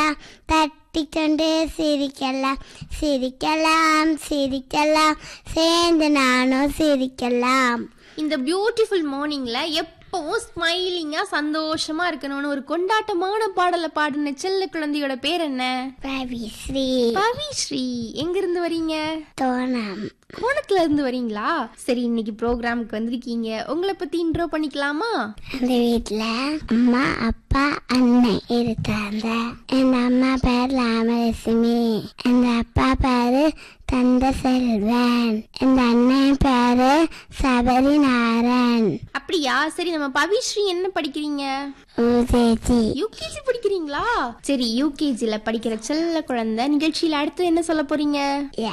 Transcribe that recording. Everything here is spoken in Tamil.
சிரிக்கலாம் தட்டிக்கொண்டு சிரிக்கலாம் சிரிக்கலாம் சிரிக்கலாம் சேர்ந்து நானும் சிரிக்கலாம் இந்த பியூட்டிஃபுல் மார்னிங்ல எப்பவும் ஸ்மைலிங்கா சந்தோஷமா இருக்கணும்னு ஒரு கொண்டாட்டமான பாடலை பாடின செல்ல குழந்தையோட பேர் என்ன ரவிஸ்ரீ பவிஸ்ரீ எங்க இருந்து வரீங்க தோணம் கோணத்துல இருந்து வரீங்களா சரி இன்னைக்கு ப்ரோக்ராமுக்கு வந்திருக்கீங்க உங்களை பத்தி இன்ட்ரோ பண்ணிக்கலாமா அந்த வீட்ல அம்மா அப்பா அண்ணன் இருக்காங்க என் அம்மா பேர் ராமலட்சுமி எங்க அப்பா பேரு தந்த செல்வன் எங்க அண்ணன் பேரு சபரிநாரன் அப்படியா சரி நம்ம பவிஸ்ரீ என்ன படிக்கிறீங்க ஊதேஜி யூகேஜி படிக்கிறீங்களா சரி யூகேஜில படிக்கிற செல்ல குழந்தை நிகழ்ச்சியில அடுத்து என்ன சொல்ல போறீங்க